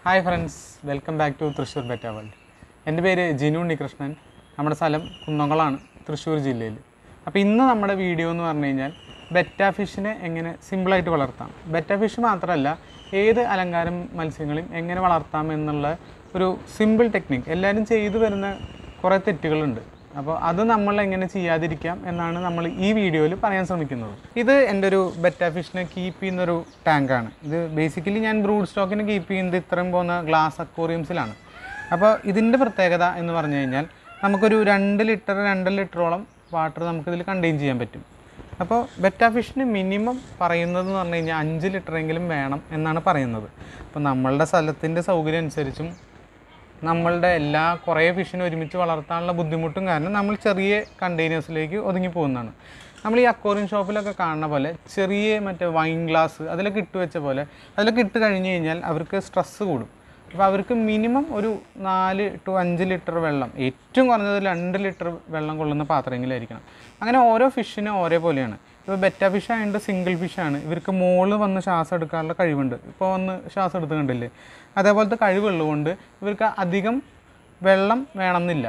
hi friends welcome back to Thrissur betta world എൻ്റെ പേര് ജിനു ഉണ്ണികൃഷ്ണൻ നമ്മുടെ സ്ഥലം കുന്നംകുളമാണ് തൃശ്ശൂർ ജില്ലയിൽ അപ്പോൾ ഇന്ന് നമ്മുടെ വീഡിയോ എന്ന് പറഞ്ഞു കഴിഞ്ഞാൽ ബെറ്റ ഫിഷിനെ എങ്ങനെ സിമ്പിളായിട്ട് വളർത്താം ബെറ്റ ഫിഷ് മാത്രമല്ല ഏത് അലങ്കാരം മത്സ്യങ്ങളെയും എങ്ങനെ വളർത്താം എന്നുള്ള ഒരു സിമ്പിൾ ടെക്നിക്ക് എല്ലാവരും ചെയ്തു വരുന്ന കുറേ തെറ്റുകളുണ്ട് അപ്പോൾ അത് നമ്മൾ എങ്ങനെ ചെയ്യാതിരിക്കാം എന്നാണ് നമ്മൾ ഈ വീഡിയോയിൽ പറയാൻ ശ്രമിക്കുന്നത് ഇത് എൻ്റെ ഒരു ബെറ്റ ഫിഷിനെ കീപ്പ് ചെയ്യുന്നൊരു ടാങ്കാണ് ഇത് ബേസിക്കലി ഞാൻ ബ്രൂഡ് സ്റ്റോക്കിന് കീപ്പ് ചെയ്യുന്നത് ഇത്രയും പോകുന്ന ഗ്ലാസ് അക്വോറിയംസിലാണ് അപ്പോൾ ഇതിൻ്റെ പ്രത്യേകത എന്ന് പറഞ്ഞു കഴിഞ്ഞാൽ നമുക്കൊരു രണ്ട് ലിറ്റർ രണ്ടര ലിറ്ററോളം വാട്ടർ നമുക്കിതിൽ കണ്ടെയ്ൻ ചെയ്യാൻ പറ്റും അപ്പോൾ ബെറ്റ ഫിഷിന് മിനിമം പറയുന്നത് എന്ന് പറഞ്ഞു കഴിഞ്ഞാൽ അഞ്ച് ലിറ്ററെങ്കിലും വേണം എന്നാണ് പറയുന്നത് അപ്പോൾ നമ്മളുടെ സ്ഥലത്തിൻ്റെ സൗകര്യം അനുസരിച്ചും നമ്മളുടെ എല്ലാ കുറേ ഫിഷിനെ ഒരുമിച്ച് വളർത്താനുള്ള ബുദ്ധിമുട്ടും കാരണം നമ്മൾ ചെറിയ കണ്ടെയ്നേഴ്സിലേക്ക് ഒതുങ്ങി പോകുന്നതാണ് നമ്മൾ ഈ അക്വോറിയം ഷോപ്പിലൊക്കെ കാണുന്ന പോലെ ചെറിയ മറ്റേ വൈൻ ഗ്ലാസ് അതിലൊക്കെ ഇട്ട് വെച്ച പോലെ അതിലൊക്കെ ഇട്ട് കഴിഞ്ഞ് കഴിഞ്ഞാൽ അവർക്ക് സ്ട്രെസ്സ് കൂടും അപ്പോൾ അവർക്ക് മിനിമം ഒരു നാല് ടു അഞ്ച് ലിറ്റർ വെള്ളം ഏറ്റവും കുറഞ്ഞത് രണ്ട് ലിറ്റർ വെള്ളം കൊള്ളുന്ന പാത്രമെങ്കിലായിരിക്കണം അങ്ങനെ ഓരോ ഫിഷിനും ഒരേ പോലെയാണ് ഇപ്പോൾ ബെറ്റ ഫിഷ് ആയതുകൊണ്ട് സിംഗിൾ ഫിഷാണ് ഇവർക്ക് മുകളിൽ വന്ന് ശ്വാസം എടുക്കാനുള്ള കഴിവുണ്ട് ഇപ്പോൾ വന്ന് ശ്വാസം എടുത്ത് കണ്ടില്ലേ അതേപോലത്തെ കഴിവുള്ളതുകൊണ്ട് ഇവർക്ക് അധികം വെള്ളം വേണമെന്നില്ല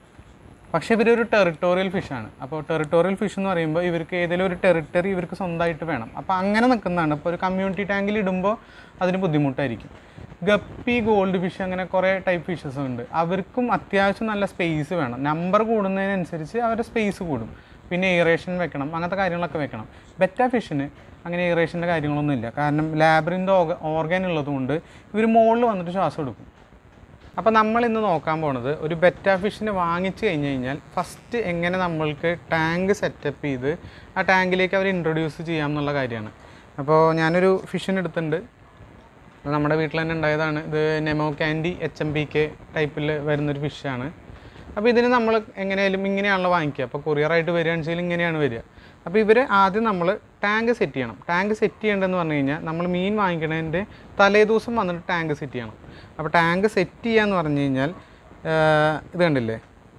പക്ഷേ ഇവരൊരു ടെറിട്ടോറിയൽ ഫിഷാണ് അപ്പോൾ ടെറിട്ടോറിയൽ ഫിഷ് എന്ന് പറയുമ്പോൾ ഇവർക്ക് ഏതെങ്കിലും ഒരു ടെറിട്ടറി ഇവർക്ക് സ്വന്തമായിട്ട് വേണം അപ്പോൾ അങ്ങനെ നിൽക്കുന്നതാണ് ഇപ്പോൾ ഒരു കമ്മ്യൂണിറ്റി ടാങ്കിൽ ഇടുമ്പോൾ അതിന് ബുദ്ധിമുട്ടായിരിക്കും ഗപ്പി ഗോൾഡ് ഫിഷ് അങ്ങനെ കുറേ ടൈപ്പ് ഫിഷസ് ഉണ്ട് അവർക്കും അത്യാവശ്യം നല്ല സ്പേസ് വേണം നമ്പർ കൂടുന്നതിനനുസരിച്ച് അവരുടെ സ്പേസ് കൂടും പിന്നെ എയറേഷൻ വെക്കണം അങ്ങനത്തെ കാര്യങ്ങളൊക്കെ വെക്കണം ബെറ്റ ഫിഷിന് അങ്ങനെ എയറേഷൻ്റെ കാര്യങ്ങളൊന്നും ഇല്ല കാരണം ലാബറിൻ്റെ ഓർഗൻ ഉള്ളതുകൊണ്ട് ഇവർ മുകളിൽ വന്നിട്ട് ശ്വാസം എടുക്കും അപ്പോൾ നമ്മൾ ഇന്ന് നോക്കാൻ പോണത് ഒരു ബെറ്റ ഫിഷിനെ വാങ്ങിച്ചു കഴിഞ്ഞ് കഴിഞ്ഞാൽ ഫസ്റ്റ് എങ്ങനെ നമ്മൾക്ക് ടാങ്ക് സെറ്റപ്പ് ചെയ്ത് ആ ടാങ്കിലേക്ക് അവർ ഇൻട്രൊഡ്യൂസ് ചെയ്യാം എന്നുള്ള കാര്യമാണ് അപ്പോൾ ഞാനൊരു ഫിഷിനെ എടുത്തിട്ടുണ്ട് അത് നമ്മുടെ വീട്ടിൽ തന്നെ ഉണ്ടായതാണ് ഇത് Nemo candy H M P K ടൈപ്പിൽ വരുന്നൊരു ഫിഷാണ് അപ്പോൾ ഇതിന് നമ്മൾ എങ്ങനെയായാലും ഇങ്ങനെയാണല്ലോ വാങ്ങിക്കുക അപ്പോൾ കൊറിയറായിട്ട് വരികയാണെന്ന് വെച്ചാൽ ഇങ്ങനെയാണ് വരിക അപ്പോൾ ഇവർ ആദ്യം നമ്മൾ ടാങ്ക് സെറ്റ് ചെയ്യണം ടാങ്ക് സെറ്റ് ചെയ്യേണ്ടതെന്ന് പറഞ്ഞു കഴിഞ്ഞാൽ നമ്മൾ മീൻ വാങ്ങിക്കണതിൻ്റെ തലേ ദിവസം വന്നിട്ട് ടാങ്ക് സെറ്റ് ചെയ്യണം അപ്പോൾ ടാങ്ക് സെറ്റ് ചെയ്യാന്ന് പറഞ്ഞു കഴിഞ്ഞാൽ ആഹ് ഇത് കണ്ടില്ലേ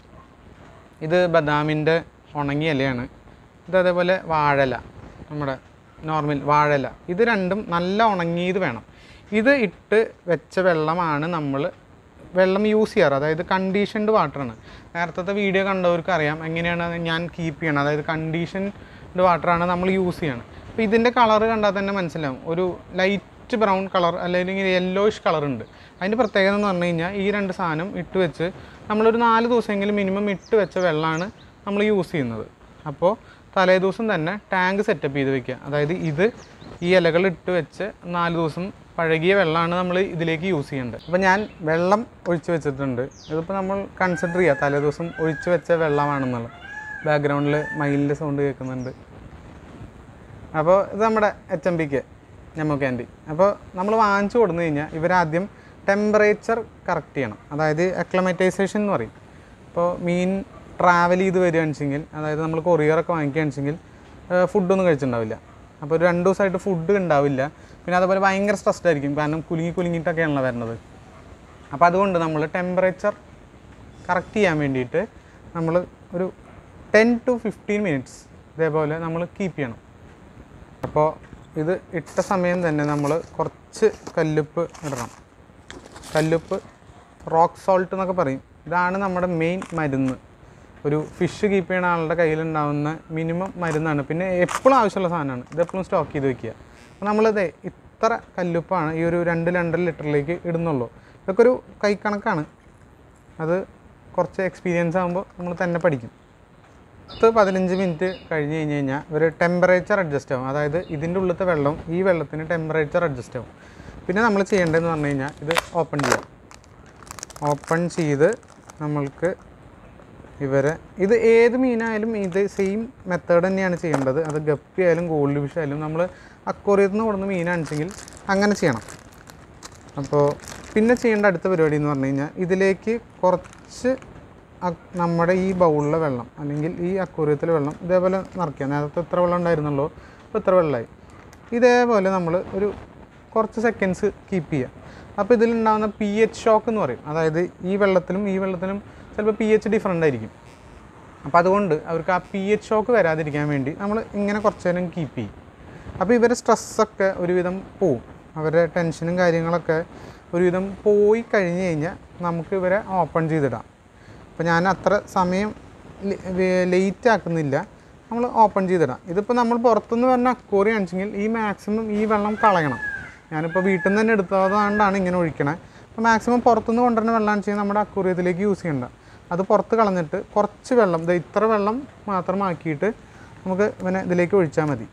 ഇത് ബദാമിൻ്റെ ഉണങ്ങിയ ഇലയാണ് ഇത് അതേപോലെ വാഴല നമ്മുടെ നോർമൽ വാഴല ഇത് രണ്ടും നല്ല ഉണങ്ങിയത് വേണം ഇത് ഇട്ട് വെച്ച വെള്ളമാണ് നമ്മൾ വെള്ളം യൂസ് ചെയ്യാറ് അതായത് കണ്ടീഷൻഡ് വാട്ടറാണ് നേരത്തെ വീഡിയോ കണ്ടവർക്ക് അറിയാം എങ്ങനെയാണ് അത് ഞാൻ കീപ്പ് ചെയ്യണം അതായത് കണ്ടീഷൻഡ് വാട്ടറാണ് നമ്മൾ യൂസ് ചെയ്യണം അപ്പോൾ ഇതിൻ്റെ കളർ കണ്ടാൽ തന്നെ മനസ്സിലാവും ഒരു ലൈറ്റ് ബ്രൗൺ കളർ അല്ലെങ്കിൽ യെല്ലോയിഷ് കളർ ഉണ്ട് അതിൻ്റെ പ്രത്യേകത എന്ന് പറഞ്ഞു കഴിഞ്ഞാൽ ഈ രണ്ട് സാധനം ഇട്ട് വെച്ച് നമ്മളൊരു നാല് ദിവസമെങ്കിലും മിനിമം ഇട്ട് വെച്ച വെള്ളമാണ് നമ്മൾ യൂസ് ചെയ്യുന്നത് അപ്പോൾ തലേ ദിവസം തന്നെ ടാങ്ക് സെറ്റപ്പ് ചെയ്ത് വെക്കുക അതായത് ഇത് ഈ ഇലകൾ ഇട്ട് വെച്ച് നാല് ദിവസം പഴകിയ വെള്ളമാണ് നമ്മൾ ഇതിലേക്ക് യൂസ് ചെയ്യേണ്ടത് അപ്പോൾ ഞാൻ വെള്ളം ഒഴിച്ച് വെച്ചിട്ടുണ്ട് ഇതിപ്പോൾ നമ്മൾ കൺസിഡർ ചെയ്യുക തലേ ദിവസം ഒഴിച്ച് വെച്ച വെള്ളമാണെന്നുള്ളത് ബാക്ക്ഗ്രൗണ്ടിൽ മയിലിൻ്റെ സൗണ്ട് കേൾക്കുന്നുണ്ട് അപ്പോൾ ഇത് നമ്മുടെ എച്ച് എം പിക്ക് ഞമ്മ ക്യാൻഡി അപ്പോൾ നമ്മൾ വാങ്ങിച്ചു കൊടുത്തു കഴിഞ്ഞാൽ ഇവരാദ്യം ടെമ്പറേച്ചർ കറക്റ്റ് ചെയ്യണം അതായത് അക്ലമറ്റൈസേഷൻ എന്ന് പറയും ഇപ്പോൾ മീൻ ട്രാവൽ ചെയ്ത് വരികയാണെന്നുവെച്ചെങ്കിൽ അതായത് നമ്മൾ കൊറിയറൊക്കെ വാങ്ങിക്കുകയാണെന്നുവെച്ചെങ്കിൽ ഫുഡൊന്നും കഴിച്ചിട്ടുണ്ടാവില്ല അപ്പോൾ ഒരു രണ്ട് ദിവസമായിട്ട് ഫുഡ് ഉണ്ടാവില്ല പിന്നെ അതുപോലെ ഭയങ്കര സ്ട്രെസ്ഡ് ആയിരിക്കും കാരണം കുലുങ്ങി കുലുങ്ങിയിട്ടൊക്കെയാണല്ലോ വരുന്നത് അപ്പോൾ അതുകൊണ്ട് നമ്മൾ ടെമ്പറേച്ചർ കറക്റ്റ് ചെയ്യാൻ വേണ്ടിയിട്ട് നമ്മൾ ഒരു ടെൻ ടു ഫിഫ്റ്റീൻ മിനിറ്റ്സ് ഇതേപോലെ നമ്മൾ കീപ്പ് ചെയ്യണം അപ്പോൾ ഇത് ഇട്ട സമയം തന്നെ നമ്മൾ കുറച്ച് കല്ലുപ്പ് ഇടണം കല്ലുപ്പ് റോക്ക് സോൾട്ട് എന്നൊക്കെ പറയും ഇതാണ് നമ്മുടെ മെയിൻ മരുന്ന് ഒരു ഫിഷ് കീപ്പ് ചെയ്യുന്ന ആളുടെ കയ്യിലുണ്ടാവുന്ന മിനിമം മരുന്നാണ് പിന്നെ എപ്പോഴും ആവശ്യമുള്ള സാധനമാണ് ഇത് എപ്പോഴും സ്റ്റോക്ക് ചെയ്ത് വെക്കുക അപ്പോൾ നമ്മളിത് ഇത്ര കല്ലുപ്പാണ് ഈ ഒരു രണ്ട് രണ്ടര ലിറ്ററിലേക്ക് ഇടുന്നുള്ളൂ ഇതൊക്കെ ഒരു കൈക്കണക്കാണ് അത് കുറച്ച് എക്സ്പീരിയൻസ് ആകുമ്പോൾ നമ്മൾ തന്നെ പഠിക്കും പത്ത് പതിനഞ്ച് മിനിറ്റ് കഴിഞ്ഞ് കഴിഞ്ഞ് കഴിഞ്ഞാൽ ഒരു ടെമ്പറേച്ചർ അഡ്ജസ്റ്റ് ആവും അതായത് ഇതിൻ്റെ ഉള്ളിലത്തെ വെള്ളം ഈ വെള്ളത്തിന് ടെമ്പറേച്ചർ അഡ്ജസ്റ്റ് ആവും പിന്നെ നമ്മൾ ചെയ്യേണ്ടതെന്ന് പറഞ്ഞു കഴിഞ്ഞാൽ ഇത് ഓപ്പൺ ചെയ്യാം ഓപ്പൺ ചെയ്ത് നമ്മൾക്ക് ഇവരെ ഇത് ഏത് മീനായാലും ഇത് സെയിം മെത്തേഡ് തന്നെയാണ് ചെയ്യേണ്ടത് അത് ഗപ്പി ആയാലും ഗോൾഡ് ഫിഷ് ആയാലും നമ്മൾ അക്വറിയത്തിൽ നിന്ന് കൊടുക്കുന്ന മീനാണെന്നുവെച്ചെങ്കിൽ അങ്ങനെ ചെയ്യണം അപ്പോൾ പിന്നെ ചെയ്യേണ്ട അടുത്ത പരിപാടി എന്ന് പറഞ്ഞു കഴിഞ്ഞാൽ ഇതിലേക്ക് കുറച്ച് അക്- നമ്മുടെ ഈ ബൗളിലെ വെള്ളം അല്ലെങ്കിൽ ഈ അക്വറിയത്തിലെ വെള്ളം ഇതേപോലെ നിറയ്ക്കുക നേരത്തെ ഇത്ര വെള്ളം ഉണ്ടായിരുന്നുള്ളൂ ഇപ്പോൾ ഇത്ര വെള്ളമായി ഇതേപോലെ നമ്മൾ ഒരു കുറച്ച് സെക്കൻഡ്സ് കീപ്പ് ചെയ്യുക അപ്പോൾ ഇതിലുണ്ടാകുന്ന പി എച്ച് ഷോക്ക് എന്ന് പറയും അതായത് ഈ വെള്ളത്തിലും ഈ വെള്ളത്തിലും ചിലപ്പോൾ പി എച്ച് ഡിഫറെൻ്റ് ആയിരിക്കും അപ്പോൾ അതുകൊണ്ട് അവർക്ക് ആ പി എച്ച് ഷോക്ക് വരാതിരിക്കാൻ വേണ്ടി നമ്മൾ ഇങ്ങനെ കുറച്ച് നേരം കീപ്പ് ചെയ്യും അപ്പോൾ ഇവരെ സ്ട്രെസ്സൊക്കെ ഒരുവിധം പോവും അവരുടെ ടെൻഷനും കാര്യങ്ങളൊക്കെ ഒരുവിധം പോയി കഴിഞ്ഞ് കഴിഞ്ഞാൽ നമുക്ക് ഇവരെ ഓപ്പൺ ചെയ്തിടാം അപ്പോൾ ഞാൻ അത്ര സമയം ലേറ്റ് ആക്കുന്നില്ല നമ്മൾ ഓപ്പൺ ചെയ്തിടാം ഇതിപ്പോൾ നമ്മൾ പുറത്തുനിന്ന് വരുന്ന അക്കൂറി കാണിച്ചെങ്കിൽ ഈ മാക്സിമം ഈ വെള്ളം കളയണം ഞാനിപ്പോൾ വീട്ടിൽ നിന്ന് തന്നെ എടുത്തതുകൊണ്ടാണ് ഇങ്ങനെ ഒഴിക്കണേ അപ്പോൾ മാക്സിമം പുറത്തുനിന്ന് കൊണ്ടുവരുന്ന വെള്ളം വെച്ചാൽ നമ്മുടെ അക്കൂറിയത്തിലേക്ക് യൂസ് ചെയ്യണ്ട അത് പുറത്ത് കളഞ്ഞിട്ട് കുറച്ച് വെള്ളം ദേ ഇത്ര വെള്ളം മാത്രമാക്കിയിട്ട് നമുക്ക് ഇവനെ ഇതിലേക്ക് ഒഴിച്ചാൽ മതി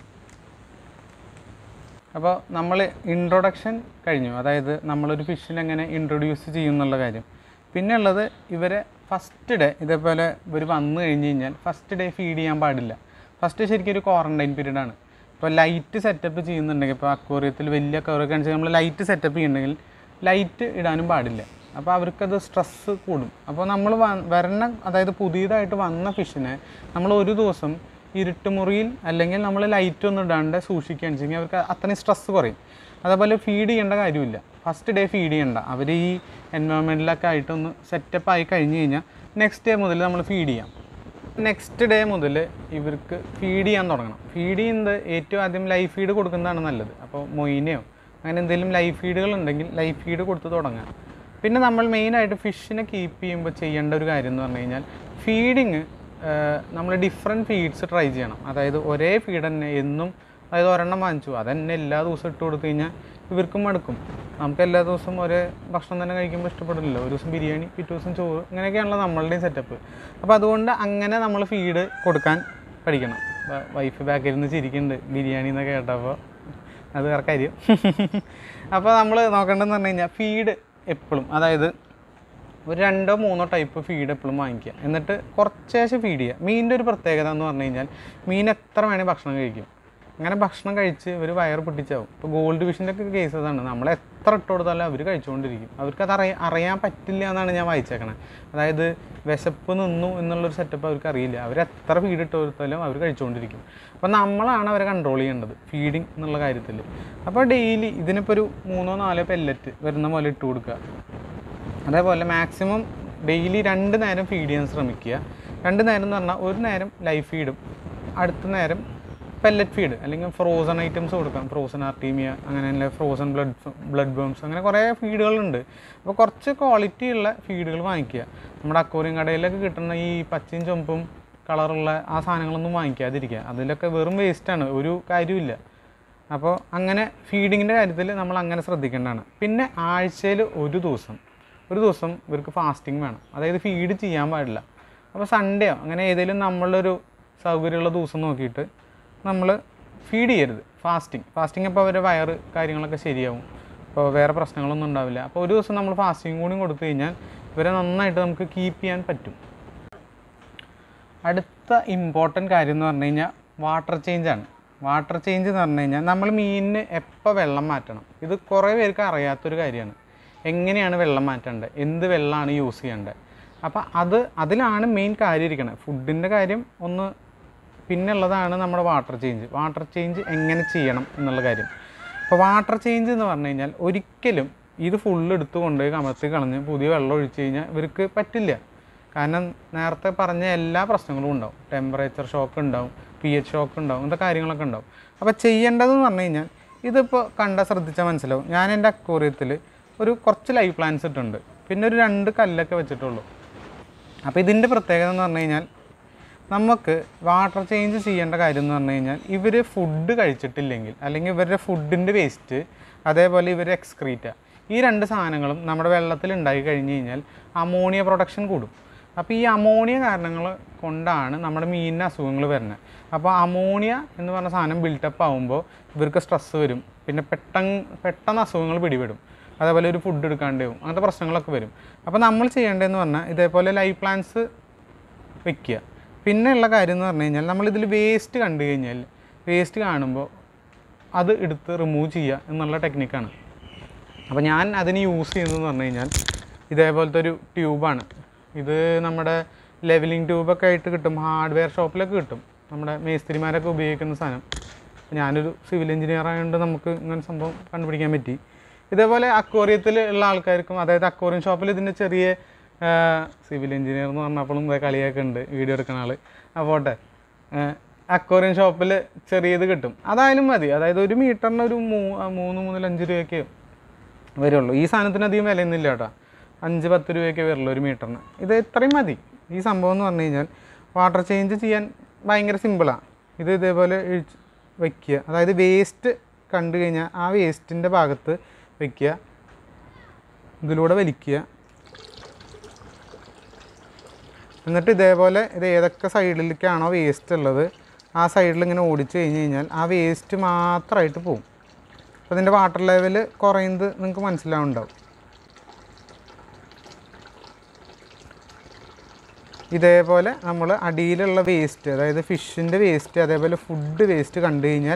അപ്പോൾ നമ്മൾ ഇൻട്രൊഡക്ഷൻ കഴിഞ്ഞു അതായത് നമ്മളൊരു ഫിഷിനെ എങ്ങനെ ഇൻട്രൊഡ്യൂസ് ചെയ്യും എന്നുള്ള കാര്യം പിന്നെ ഉള്ളത് ഇവരെ ഫസ്റ്റ് ഡേ ഇതേപോലെ ഇവർ വന്നു കഴിഞ്ഞ് കഴിഞ്ഞാൽ ഫസ്റ്റ് ഡേ ഫീഡ് ചെയ്യാൻ പാടില്ല ഫസ്റ്റ് ശരിക്കും ഒരു ക്വാറൻറ്റൈൻ പീരീഡാണ് ഇപ്പോൾ ലൈറ്റ് സെറ്റപ്പ് ചെയ്യുന്നുണ്ടെങ്കിൽ ഇപ്പോൾ അക്വേറിയത്തിൽ വലിയ അക്വേറിയൊക്കെ ആണെന്ന് നമ്മൾ ലൈറ്റ് സെറ്റപ്പ് ചെയ്യുന്നുണ്ടെങ്കിൽ ലൈറ്റ് ഇടാനും പാടില്ല അപ്പോൾ അവർക്കത് സ്ട്രെസ്സ് കൂടും അപ്പോൾ നമ്മൾ വരണ അതായത് പുതിയതായിട്ട് വന്ന ഫിഷിനെ നമ്മൾ ഒരു ദിവസം ഇരുട്ടുമുറിയിൽ അല്ലെങ്കിൽ നമ്മൾ ലൈറ്റ് ഒന്നും ഇടാണ്ട് സൂക്ഷിക്കുകയാണെന്ന് വെച്ചെങ്കിൽ അവർക്ക് അത്രയും സ്ട്രെസ്സ് കുറയും അതേപോലെ ഫീഡ് ചെയ്യേണ്ട കാര്യമില്ല ഫസ്റ്റ് ഡേ ഫീഡ് ചെയ്യണ്ട അവർ ഈ എൻവയോൺമെൻറ്റിലൊക്കെ ആയിട്ടൊന്ന് സെറ്റപ്പ് ആയി കഴിഞ്ഞ് കഴിഞ്ഞാൽ നെക്സ്റ്റ് ഡേ മുതൽ നമ്മൾ ഫീഡ് ചെയ്യാം നെക്സ്റ്റ് ഡേ മുതൽ ഇവർക്ക് ഫീഡ് ചെയ്യാൻ തുടങ്ങണം ഫീഡ് ചെയ്യുന്നത് ഏറ്റവും ആദ്യം ലൈഫ് ഫീഡ് കൊടുക്കുന്നതാണ് നല്ലത് അപ്പോൾ മൊയിനെയോ അങ്ങനെ എന്തെങ്കിലും ലൈഫ് ഫീഡുകൾ ഉണ്ടെങ്കിൽ ലൈഫ് ഫീഡ് കൊടുത്ത് തുടങ്ങാം പിന്നെ നമ്മൾ മെയിനായിട്ട് ഫിഷിനെ കീപ്പ് ചെയ്യുമ്പോൾ ചെയ്യേണ്ട ഒരു കാര്യം എന്ന് പറഞ്ഞു കഴിഞ്ഞാൽ ഫീഡിങ് നമ്മൾ ഡിഫറെൻറ്റ് ഫീഡ്സ് ട്രൈ ചെയ്യണം അതായത് ഒരേ ഫീഡ് തന്നെ എന്നും അതായത് ഒരെണ്ണം വാങ്ങിച്ചു അതന്നെ എല്ലാ ദിവസവും ഇട്ട് കൊടുത്തു കഴിഞ്ഞാൽ ഇവർക്കും മടുക്കും നമുക്ക് എല്ലാ ദിവസവും ഒരേ ഭക്ഷണം തന്നെ കഴിക്കുമ്പോൾ ഇഷ്ടപ്പെടില്ല ഒരു ദിവസം ബിരിയാണി പിറ്റേ ദിവസം ചോറ് ഇങ്ങനെയൊക്കെയാണല്ലോ നമ്മളുടെയും സെറ്റപ്പ് അപ്പോൾ അതുകൊണ്ട് അങ്ങനെ നമ്മൾ ഫീഡ് കൊടുക്കാൻ പഠിക്കണം വൈഫ് ബാക്കിൽ നിന്ന് ചിരിക്കുന്നുണ്ട് ബിരിയാണി എന്നൊക്കെ കേട്ടപ്പോൾ അത് വേറെ കാര്യം അപ്പോൾ നമ്മൾ നോക്കേണ്ടതെന്ന് പറഞ്ഞു കഴിഞ്ഞാൽ ഫീഡ് എപ്പോഴും അതായത് ഒരു രണ്ടോ മൂന്നോ ടൈപ്പ് ഫീഡ് എപ്പോഴും വാങ്ങിക്കുക എന്നിട്ട് കുറച്ചേശം ഫീഡ് ചെയ്യുക മീനിൻ്റെ ഒരു പ്രത്യേകത എന്ന് പറഞ്ഞു കഴിഞ്ഞാൽ മീൻ എത്ര വേണേൽ ഭക്ഷണം കഴിക്കും അങ്ങനെ ഭക്ഷണം കഴിച്ച് ഇവർ വയറ് പൊട്ടിച്ചാവും ഇപ്പോൾ ഗോൾഡ് ഫിഷിൻ്റെ ഒക്കെ കേസ് അതാണ് നമ്മൾ എത്ര ഇട്ട് കൊടുത്താലും അവർ കഴിച്ചുകൊണ്ടിരിക്കും അവർക്ക് അത് അറിയാൻ അറിയാൻ പറ്റില്ല എന്നാണ് ഞാൻ വായിച്ചേക്കണത് അതായത് വിശപ്പ് നിന്നു എന്നുള്ളൊരു സെറ്റപ്പ് അവർക്ക് അറിയില്ല അവർ എത്ര ഫീഡ് ഇട്ട് കൊടുത്താലും അവർ കഴിച്ചുകൊണ്ടിരിക്കും അപ്പോൾ നമ്മളാണ് അവരെ കൺട്രോൾ ചെയ്യേണ്ടത് ഫീഡിങ് എന്നുള്ള കാര്യത്തിൽ അപ്പോൾ ഡെയിലി ഇതിനിപ്പോൾ ഒരു മൂന്നോ നാലോ പെല്ലറ്റ് വരുന്ന പോലെ ഇട്ട് കൊടുക്കുക അതേപോലെ മാക്സിമം ഡെയിലി രണ്ട് നേരം ഫീഡ് ചെയ്യാൻ ശ്രമിക്കുക രണ്ട് നേരം എന്ന് പറഞ്ഞാൽ ഒരു നേരം ലൈഫ് ഫീഡും അടുത്ത നേരം പെല്ലറ്റ് ഫീഡ് അല്ലെങ്കിൽ ഫ്രോസൺ ഐറ്റംസ് കൊടുക്കാം ഫ്രോസൺ ആർട്ടീമിയ അങ്ങനെ ഫ്രോസൺ ബ്ലഡ് ബ്ലഡ് ബേംസ് അങ്ങനെ കുറേ ഫീഡുകളുണ്ട് അപ്പോൾ കുറച്ച് ക്വാളിറ്റി ഉള്ള ഫീഡുകൾ വാങ്ങിക്കുക നമ്മുടെ അക്വോറിയം കടയിലൊക്കെ കിട്ടുന്ന ഈ പച്ചയും ചുമപ്പും കളറുള്ള ആ സാധനങ്ങളൊന്നും വാങ്ങിക്കാതിരിക്കുക അതിലൊക്കെ വെറും വേസ്റ്റാണ് ഒരു കാര്യമില്ല അപ്പോൾ അങ്ങനെ ഫീഡിങ്ങിൻ്റെ കാര്യത്തിൽ നമ്മൾ അങ്ങനെ ശ്രദ്ധിക്കേണ്ടതാണ് പിന്നെ ആഴ്ചയിൽ ഒരു ദിവസം ഒരു ദിവസം ഇവർക്ക് ഫാസ്റ്റിംഗ് വേണം അതായത് ഫീഡ് ചെയ്യാൻ പാടില്ല അപ്പോൾ സൺഡേയോ അങ്ങനെ ഏതെങ്കിലും നമ്മളൊരു സൗകര്യമുള്ള ദിവസം നോക്കിയിട്ട് നമ്മൾ ഫീഡ് ചെയ്യരുത് ഫാസ്റ്റിംഗ് ഫാസ്റ്റിംഗ് അപ്പോൾ അവരുടെ വയറ് കാര്യങ്ങളൊക്കെ ശരിയാവും അപ്പോൾ വേറെ പ്രശ്നങ്ങളൊന്നും ഉണ്ടാവില്ല അപ്പോൾ ഒരു ദിവസം നമ്മൾ ഫാസ്റ്റിംഗ് കൂടി കൊടുത്തു കഴിഞ്ഞാൽ ഇവരെ നന്നായിട്ട് നമുക്ക് കീപ്പ് ചെയ്യാൻ പറ്റും അടുത്ത ഇമ്പോർട്ടൻറ്റ് കാര്യം എന്ന് പറഞ്ഞു കഴിഞ്ഞാൽ വാട്ടർ ചേഞ്ചാണ് വാട്ടർ ചേഞ്ച് എന്ന് പറഞ്ഞു കഴിഞ്ഞാൽ നമ്മൾ മീനിന് എപ്പോൾ വെള്ളം മാറ്റണം ഇത് കുറേ പേർക്ക് അറിയാത്തൊരു കാര്യമാണ് എങ്ങനെയാണ് വെള്ളം മാറ്റേണ്ടത് എന്ത് വെള്ളമാണ് യൂസ് ചെയ്യേണ്ടത് അപ്പോൾ അത് അതിലാണ് മെയിൻ കാര്യം ഇരിക്കണത് ഫുഡിൻ്റെ കാര്യം ഒന്ന് പിന്നുള്ളതാണ് നമ്മുടെ വാട്ടർ ചേഞ്ച് വാട്ടർ ചേഞ്ച് എങ്ങനെ ചെയ്യണം എന്നുള്ള കാര്യം അപ്പോൾ വാട്ടർ ചേഞ്ച് എന്ന് പറഞ്ഞു കഴിഞ്ഞാൽ ഒരിക്കലും ഇത് ഫുള്ള് എടുത്ത് കൊണ്ടുപോയി കമത്തി കളഞ്ഞ് പുതിയ വെള്ളം ഒഴിച്ച് കഴിഞ്ഞാൽ ഇവർക്ക് പറ്റില്ല കാരണം നേരത്തെ പറഞ്ഞ എല്ലാ പ്രശ്നങ്ങളും ഉണ്ടാവും ടെമ്പറേച്ചർ ഷോക്ക് ഉണ്ടാവും പി എച്ച് ഷോക്ക് ഉണ്ടാവും ഇങ്ങനത്തെ കാര്യങ്ങളൊക്കെ ഉണ്ടാവും അപ്പോൾ ചെയ്യേണ്ടതെന്ന് പറഞ്ഞു കഴിഞ്ഞാൽ ഇതിപ്പോൾ കണ്ട ശ്രദ്ധിച്ചാൽ മനസ്സിലാവും ഞാൻ എൻ്റെ അക്വോറിയത്തിൽ ഒരു കുറച്ച് ലൈവ് പ്ലാന്റ്സ് ഇട്ടുണ്ട് പിന്നെ ഒരു രണ്ട് കല്ലൊക്കെ വെച്ചിട്ടുള്ളൂ അപ്പോൾ ഇതിൻ്റെ പ്രത്യേകത എന്ന് പറഞ്ഞു കഴിഞ്ഞാൽ നമുക്ക് വാട്ടർ ചേഞ്ച് ചെയ്യേണ്ട കാര്യം എന്ന് പറഞ്ഞു കഴിഞ്ഞാൽ ഇവർ ഫുഡ് കഴിച്ചിട്ടില്ലെങ്കിൽ അല്ലെങ്കിൽ ഇവരുടെ ഫുഡിൻ്റെ വേസ്റ്റ് അതേപോലെ ഇവർ എക്സ്ക്രീറ്റ ഈ രണ്ട് സാധനങ്ങളും നമ്മുടെ വെള്ളത്തിൽ ഉണ്ടായി കഴിഞ്ഞ് കഴിഞ്ഞാൽ അമോണിയ പ്രൊഡക്ഷൻ കൂടും അപ്പോൾ ഈ അമോണിയ കാരണങ്ങൾ കൊണ്ടാണ് നമ്മുടെ മീനിന് അസുഖങ്ങൾ വരുന്നത് അപ്പോൾ അമോണിയ എന്ന് പറഞ്ഞ സാധനം ബിൽട്ടപ്പ് ആകുമ്പോൾ ഇവർക്ക് സ്ട്രെസ്സ് വരും പിന്നെ പെട്ടെന്ന് പെട്ടെന്ന് അസുഖങ്ങൾ പിടിപെടും അതേപോലെ ഒരു ഫുഡ് എടുക്കാണ്ട് വരും അങ്ങനത്തെ പ്രശ്നങ്ങളൊക്കെ വരും അപ്പോൾ നമ്മൾ ചെയ്യേണ്ടതെന്ന് പറഞ്ഞാൽ ഇതേപോലെ ലൈഫ് പ്ലാന്റ്സ് വെക്കുക പിന്നെ ഉള്ള കാര്യം എന്ന് പറഞ്ഞു കഴിഞ്ഞാൽ നമ്മളിതിൽ വേസ്റ്റ് കണ്ടു കഴിഞ്ഞാൽ വേസ്റ്റ് കാണുമ്പോൾ അത് എടുത്ത് റിമൂവ് ചെയ്യുക എന്നുള്ള ടെക്നിക്കാണ് അപ്പോൾ ഞാൻ അതിന് യൂസ് ചെയ്യുന്നതെന്ന് പറഞ്ഞു കഴിഞ്ഞാൽ ഇതേപോലത്തെ ഒരു ട്യൂബാണ് ഇത് നമ്മുടെ ലെവലിംഗ് ട്യൂബൊക്കെ ആയിട്ട് കിട്ടും ഹാർഡ്വെയർ ഷോപ്പിലൊക്കെ കിട്ടും നമ്മുടെ മേസ്തിരിമാരൊക്കെ ഉപയോഗിക്കുന്ന സാധനം ഞാനൊരു സിവിൽ എഞ്ചിനീയർ ആയതുകൊണ്ട് നമുക്ക് ഇങ്ങനെ സംഭവം കണ്ടുപിടിക്കാൻ പറ്റി ഇതേപോലെ അക്വേറിയത്തിൽ ഉള്ള ആൾക്കാർക്കും അതായത് അക്വേറിയം ഷോപ്പിൽ ഇതിൻ്റെ ചെറിയ സിവിൽ എഞ്ചിനീയർ എന്ന് പറഞ്ഞപ്പോഴും ഇതേ കളിയൊക്കെ ഉണ്ട് വീഡിയോ എടുക്കുന്ന ആൾ അപ്പോട്ടെ അക്വേറിയം ഷോപ്പിൽ ചെറിയത് കിട്ടും അതായാലും മതി അതായത് ഒരു മീറ്ററിന് ഒരു മൂ മൂന്ന് മുതൽ അഞ്ച് രൂപയ്ക്ക് വരുള്ളൂ ഈ സാധനത്തിന് അധികം വിലയൊന്നുമില്ല കേട്ടോ അഞ്ച് പത്ത് രൂപയൊക്കെ വരുള്ളൂ ഒരു മീറ്ററിന് ഇത് ഇത്രയും മതി ഈ സംഭവം എന്ന് പറഞ്ഞു കഴിഞ്ഞാൽ വാട്ടർ ചേഞ്ച് ചെയ്യാൻ ഭയങ്കര സിമ്പിളാണ് ഇത് ഇതേപോലെ ഇഴിച്ച് വയ്ക്കുക അതായത് വേസ്റ്റ് കണ്ടു കഴിഞ്ഞാൽ ആ വേസ്റ്റിൻ്റെ ഭാഗത്ത് വയ്ക്കുക ഇതിലൂടെ വലിക്കുക എന്നിട്ട് ഇതേപോലെ ഇത് ഏതൊക്കെ സൈഡിലേക്കാണോ വേസ്റ്റ് ഉള്ളത് ആ സൈഡിൽ ഇങ്ങനെ ഓടിച്ചു കഴിഞ്ഞ് കഴിഞ്ഞാൽ ആ വേസ്റ്റ് മാത്രമായിട്ട് പോകും അപ്പോൾ ഇതിൻ്റെ വാട്ടർ ലെവൽ കുറയുന്നത് നിങ്ങൾക്ക് മനസ്സിലാവുണ്ടാവും ഇതേപോലെ നമ്മൾ അടിയിലുള്ള വേസ്റ്റ് അതായത് ഫിഷിൻ്റെ വേസ്റ്റ് അതേപോലെ ഫുഡ് വേസ്റ്റ് കണ്ടു കഴിഞ്ഞാൽ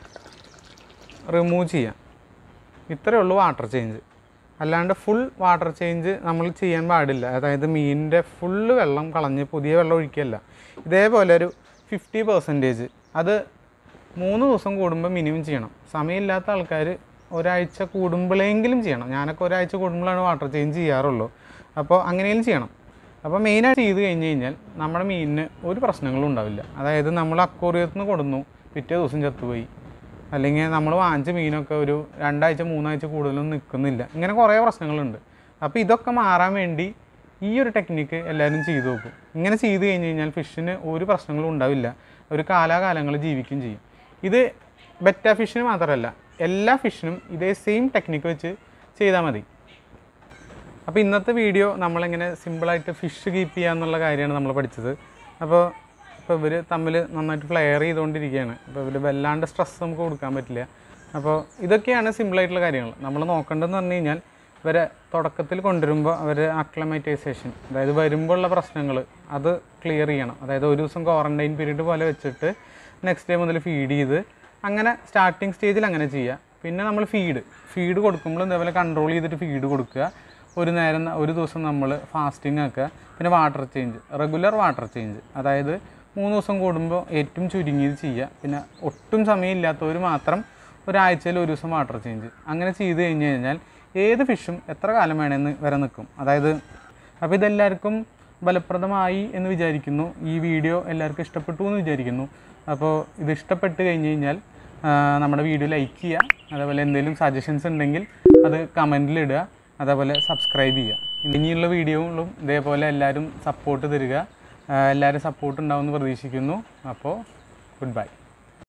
റിമൂവ് ചെയ്യാം ഇത്രയേ ഉള്ളൂ വാട്ടർ ചേഞ്ച് അല്ലാണ്ട് ഫുൾ വാട്ടർ ചേഞ്ച് നമ്മൾ ചെയ്യാൻ പാടില്ല അതായത് മീനിൻ്റെ ഫുള്ള് വെള്ളം കളഞ്ഞ് പുതിയ വെള്ളം ഒഴിക്കുകയല്ല ഇതേപോലെ ഒരു ഫിഫ്റ്റി പെർസെൻറ്റേജ് അത് മൂന്ന് ദിവസം കൂടുമ്പോൾ മിനിമം ചെയ്യണം സമയമില്ലാത്ത ആൾക്കാർ ഒരാഴ്ച കൂടുമ്പോഴെങ്കിലും ചെയ്യണം ഞാനൊക്കെ ഒരാഴ്ച കൂടുമ്പോഴാണ് വാട്ടർ ചേഞ്ച് ചെയ്യാറുള്ളൂ അപ്പോൾ അങ്ങനെയും ചെയ്യണം അപ്പോൾ മെയിനായിട്ട് ചെയ്ത് കഴിഞ്ഞ് കഴിഞ്ഞാൽ നമ്മുടെ മീനിന് ഒരു പ്രശ്നങ്ങളും ഉണ്ടാവില്ല അതായത് നമ്മൾ അക്വറിയത്തിൽ നിന്ന് കൊടുന്നു പിറ്റേ ദിവസം ചത്തുപോയി അല്ലെങ്കിൽ നമ്മൾ വാങ്ങിച്ച മീനൊക്കെ ഒരു രണ്ടാഴ്ച മൂന്നാഴ്ച കൂടുതലൊന്നും നിൽക്കുന്നില്ല ഇങ്ങനെ കുറേ പ്രശ്നങ്ങളുണ്ട് അപ്പോൾ ഇതൊക്കെ മാറാൻ വേണ്ടി ഈ ഒരു ടെക്നിക്ക് എല്ലാവരും ചെയ്തു നോക്കും ഇങ്ങനെ ചെയ്ത് കഴിഞ്ഞ് കഴിഞ്ഞാൽ ഫിഷിന് ഒരു പ്രശ്നങ്ങളും ഉണ്ടാവില്ല ഒരു കാലാകാലങ്ങൾ ജീവിക്കും ചെയ്യും ഇത് ബെറ്റ ഫിഷിന് മാത്രമല്ല എല്ലാ ഫിഷിനും ഇതേ സെയിം ടെക്നിക്ക് വെച്ച് ചെയ്താൽ മതി അപ്പോൾ ഇന്നത്തെ വീഡിയോ നമ്മളിങ്ങനെ സിമ്പിളായിട്ട് ഫിഷ് കീപ്പ് ചെയ്യുക എന്നുള്ള കാര്യമാണ് നമ്മൾ പഠിച്ചത് അപ്പോൾ ഇപ്പോൾ ഇവർ തമ്മിൽ നന്നായിട്ട് ഫ്ലെയർ ചെയ്തുകൊണ്ടിരിക്കുകയാണ് അപ്പോൾ ഇവർ വല്ലാണ്ട് സ്ട്രെസ് നമുക്ക് കൊടുക്കാൻ പറ്റില്ല അപ്പോൾ ഇതൊക്കെയാണ് സിമ്പിളായിട്ടുള്ള കാര്യങ്ങൾ നമ്മൾ നോക്കേണ്ടതെന്ന് പറഞ്ഞു കഴിഞ്ഞാൽ ഇവരെ തുടക്കത്തിൽ കൊണ്ടുവരുമ്പോൾ അവർ അക്ലമൈറ്റൈസേഷൻ അതായത് വരുമ്പോൾ ഉള്ള പ്രശ്നങ്ങൾ അത് ക്ലിയർ ചെയ്യണം അതായത് ഒരു ദിവസം ക്വാറൻറ്റൈൻ പീരീഡ് പോലെ വെച്ചിട്ട് നെക്സ്റ്റ് ഡേ മുതൽ ഫീഡ് ചെയ്ത് അങ്ങനെ സ്റ്റാർട്ടിങ് സ്റ്റേജിൽ അങ്ങനെ ചെയ്യുക പിന്നെ നമ്മൾ ഫീഡ് ഫീഡ് കൊടുക്കുമ്പോൾ ഇതേപോലെ കൺട്രോൾ ചെയ്തിട്ട് ഫീഡ് കൊടുക്കുക ഒരു നേരം ന- ഒരു ദിവസം നമ്മൾ ഫാസ്റ്റിംഗ് ആക്കുക പിന്നെ water change regular water change അതായത് മൂന്ന് ദിവസം കൂടുമ്പോൾ ഏറ്റവും ചുരുങ്ങിയത് ചെയ്യുക പിന്നെ ഒട്ടും സമയമില്ലാത്തവർ മാത്രം ഒരാഴ്ചയിൽ ഒരു ദിവസം വാട്ടർ ചേഞ്ച് അങ്ങനെ ചെയ്ത് കഴിഞ്ഞ് കഴിഞ്ഞാൽ ഏത് ഫിഷും എത്ര കാലം വേണമെന്ന് വരെ നിൽക്കും അതായത് അപ്പോൾ ഇതെല്ലാവർക്കും ഫലപ്രദമായി എന്ന് വിചാരിക്കുന്നു ഈ വീഡിയോ എല്ലാവർക്കും ഇഷ്ടപ്പെട്ടു എന്ന് വിചാരിക്കുന്നു അപ്പോൾ ഇത് ഇഷ്ടപ്പെട്ട് കഴിഞ്ഞ് കഴിഞ്ഞാൽ ആ, നമ്മുടെ വീഡിയോ ലൈക്ക് ചെയ്യുക അതേപോലെ എന്തെങ്കിലും സജഷൻസ് ഉണ്ടെങ്കിൽ അത് കമൻറ്റിൽ ഇടുക അതേപോലെ സബ്സ്ക്രൈബ് ചെയ്യുക ഇനിയുള്ള വീഡിയോകളും ഇതേപോലെ എല്ലാവരും സപ്പോർട്ട് തരിക ആ, എല്ലാവരും സപ്പോർട്ട് ഉണ്ടാവുമെന്ന് പ്രതീക്ഷിക്കുന്നു അപ്പോൾ ഗുഡ് ബൈ